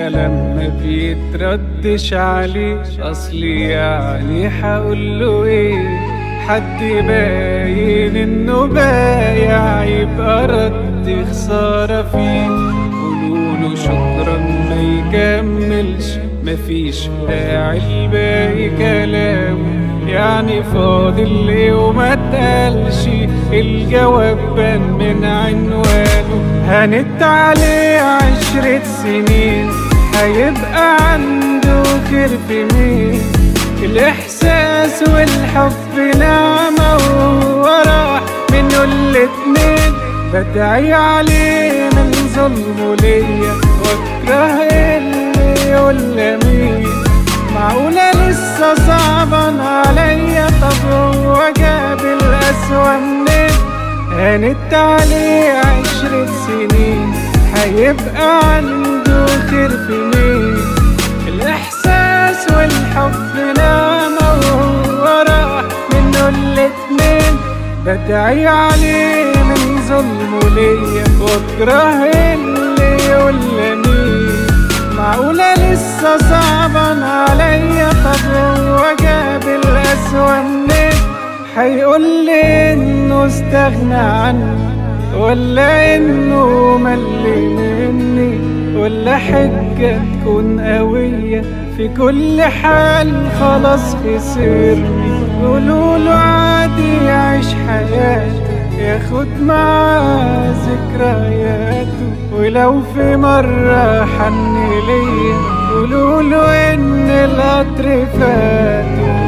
كلام ما بيتردش عليه اصلي يعني هقوله ايه حد باين انه بايع يبقى رد خسارة فيه قولوله شكرا ما يكملش مفيش داعي الباقي كلامه يعني فاضل ايه وما اتقالش الجواب بان من عنوانه هنت عليه عشرة سنين هيبقى عنده خير في مين الإحساس والحب نعمة وهو راح منه الاتنين بدعي عليه من ظلمه ليا واكره اللي يقول مين معقولة لسه صعبان عليا طب هو جاب الأسوأ منين هانت عليه عشرة سنين هيبقى عنده خير في مين الإحساس والحب نعمة وهو راح منه الاتنين بدعي عليه من ظلمه ليا واكره اللي يقول مين معقولة لسه صعبان عليا طب هو جاب الأسوأ منين هيقول لي إنه استغنى عني ولا إنه مل مني ولا حجة تكون قوية في كل حال خلاص خسرني قولوله عادي يعيش حياته ياخد معاه ذكرياته ولو في مرة حن ليا قولوله إن القطر فاته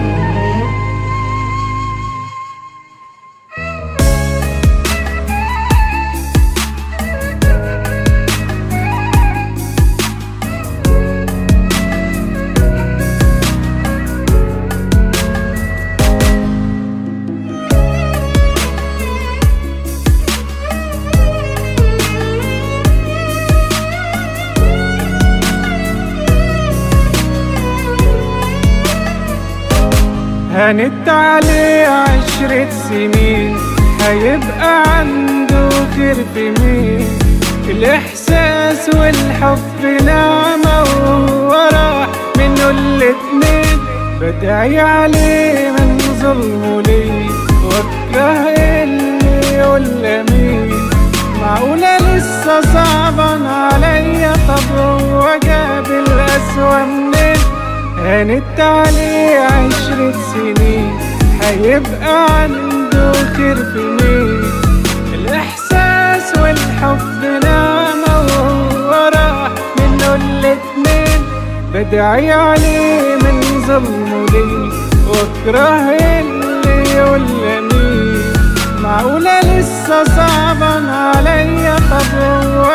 هانت عليه عشرة سنين هيبقى عنده خير في مين الإحساس والحب نعمة وهو راح منه الاتنين بدعي عليه من ظلمه ليه واكره اللي يقول مين معقولة لسه صعبان عليا طب هو جاب الأسوأ منين هانت عليه عشرة سنين هيبقى عنده خير في مين الإحساس والحب نعمة وهو راح منه الاتنين بدعي عليه من ظلمه ليه واكره اللي يقول مين معقولة لسه صعبان عليا طب هو